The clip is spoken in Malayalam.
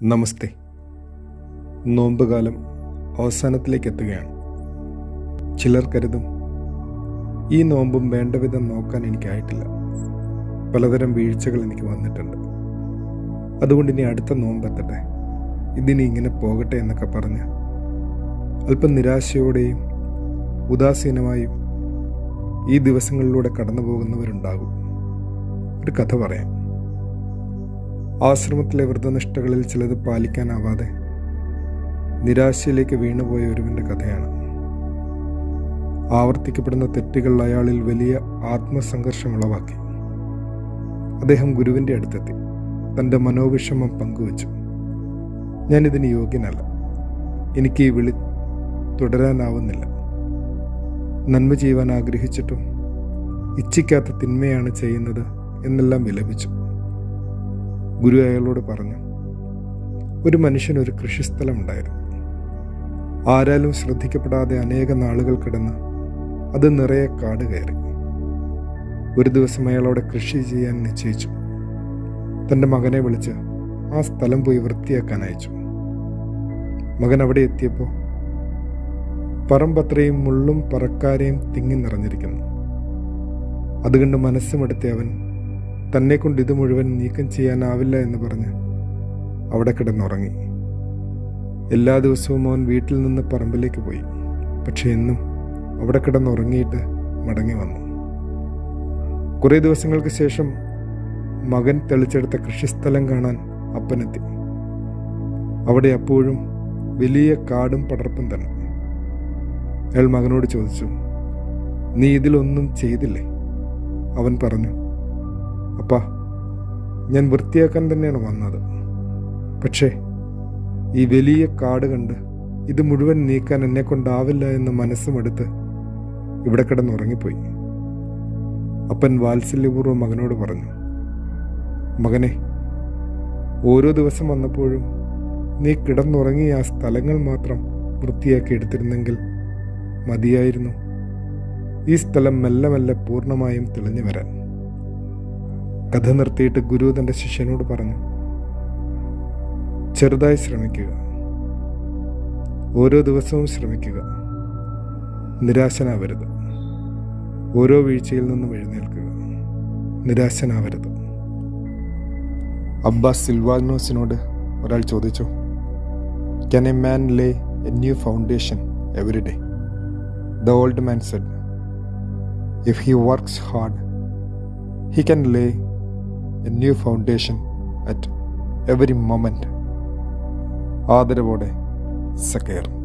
നമസ്തേ നോമ്പുകാലം അവസാനത്തിലേക്ക് എത്തുകയാണ് ചിലർ കരുതും ഈ നോമ്പും വേണ്ടവിധം നോക്കാൻ എനിക്കായിട്ടില്ല പലതരം വീഴ്ചകൾ എനിക്ക് വന്നിട്ടുണ്ട് അതുകൊണ്ട് ഇനി അടുത്ത നോമ്പെത്തട്ടെ ഇതിനി ഇങ്ങനെ പോകട്ടെ എന്നൊക്കെ പറഞ്ഞ് അല്പം നിരാശയോടെയും ഉദാസീനമായും ഈ ദിവസങ്ങളിലൂടെ കടന്നു പോകുന്നവരുണ്ടാകും ഒരു കഥ പറയാം ആശ്രമത്തിലെ വ്രതനിഷ്ഠകളിൽ ചിലത് പാലിക്കാനാവാതെ നിരാശയിലേക്ക് വീണുപോയ ഒരുവന്റെ കഥയാണ് ആവർത്തിക്കപ്പെടുന്ന തെറ്റുകൾ അയാളിൽ വലിയ ആത്മസംഘർഷം ഉളവാക്കി അദ്ദേഹം ഗുരുവിൻ്റെ അടുത്തെത്തി തൻ്റെ മനോവിഷമം പങ്കുവച്ചു ഞാനിതിന് യോഗ്യനല്ല എനിക്ക് ഈ വിളി തുടരാനാവുന്നില്ല നന്മ ചെയ്യുവാൻ ആഗ്രഹിച്ചിട്ടും ഇച്ഛിക്കാത്ത തിന്മയാണ് ചെയ്യുന്നത് എന്നെല്ലാം വിലപിച്ചു ഗുരു അയാളോട് പറഞ്ഞു ഒരു മനുഷ്യന് ഒരു കൃഷിസ്ഥലം ഉണ്ടായിരുന്നു ആരാലും ശ്രദ്ധിക്കപ്പെടാതെ അനേക നാളുകൾ കിടന്ന് അത് നിറയെ കാട് കയറി ഒരു ദിവസം അയാളോടെ കൃഷി ചെയ്യാൻ നിശ്ചയിച്ചു തൻ്റെ മകനെ വിളിച്ച് ആ സ്ഥലം പോയി വൃത്തിയാക്കാൻ അയച്ചു മകൻ അവിടെ എത്തിയപ്പോൾ പറമ്പത്രയും മുള്ളും പറക്കാരെയും തിങ്ങി നിറഞ്ഞിരിക്കുന്നു അതുകണ്ട് മനസ്സുമെടുത്തി അവൻ തന്നെ കൊണ്ട് ഇത് മുഴുവൻ നീക്കം ചെയ്യാനാവില്ല എന്ന് പറഞ്ഞ് അവിടെ കിടന്നുറങ്ങി എല്ലാ ദിവസവും അവൻ വീട്ടിൽ നിന്ന് പറമ്പിലേക്ക് പോയി പക്ഷെ എന്നും അവിടെ കിടന്നുറങ്ങിയിട്ട് മടങ്ങി വന്നു കുറേ ദിവസങ്ങൾക്ക് ശേഷം മകൻ തെളിച്ചെടുത്ത കൃഷിസ്ഥലം കാണാൻ അപ്പനെത്തി അവിടെ അപ്പോഴും വലിയ കാടും പടർപ്പും തന്നെ അയാൾ മകനോട് ചോദിച്ചു നീ ഇതിലൊന്നും ചെയ്തില്ലേ അവൻ പറഞ്ഞു അപ്പാ ഞാൻ വൃത്തിയാക്കാൻ തന്നെയാണ് വന്നത് പക്ഷേ ഈ വലിയ കാട് കണ്ട് ഇത് മുഴുവൻ നീക്കാൻ എന്നെ കൊണ്ടാവില്ല എന്ന് മനസ്സുമെടുത്ത് ഇവിടെ കിടന്നുറങ്ങിപ്പോയി അപ്പൻ വാത്സല്യപൂർവ്വം മകനോട് പറഞ്ഞു മകനെ ഓരോ ദിവസം വന്നപ്പോഴും നീ കിടന്നുറങ്ങി ആ സ്ഥലങ്ങൾ മാത്രം വൃത്തിയാക്കി എടുത്തിരുന്നെങ്കിൽ മതിയായിരുന്നു ഈ സ്ഥലം മെല്ലെ മെല്ലെ പൂർണ്ണമായും തെളിഞ്ഞു വരാൻ കഥ നിർത്തിയിട്ട് ഗുരു തൻ്റെ ശിഷ്യനോട് പറഞ്ഞു ചെറുതായി ശ്രമിക്കുക ഓരോ ദിവസവും ശ്രമിക്കുക നിരാശനാവരുത് ഓരോ വീഴ്ചയിൽ നിന്നും എഴുന്നേൽക്കുക നിരാശനാവരുത് അബ്ബാസ് സിൽവാഗ്നോസിനോട് ഒരാൾ ചോദിച്ചു can a man lay a new foundation every day the old man said if he works hard he can lay a new foundation at every moment ആദരവോടെ സക്കയർ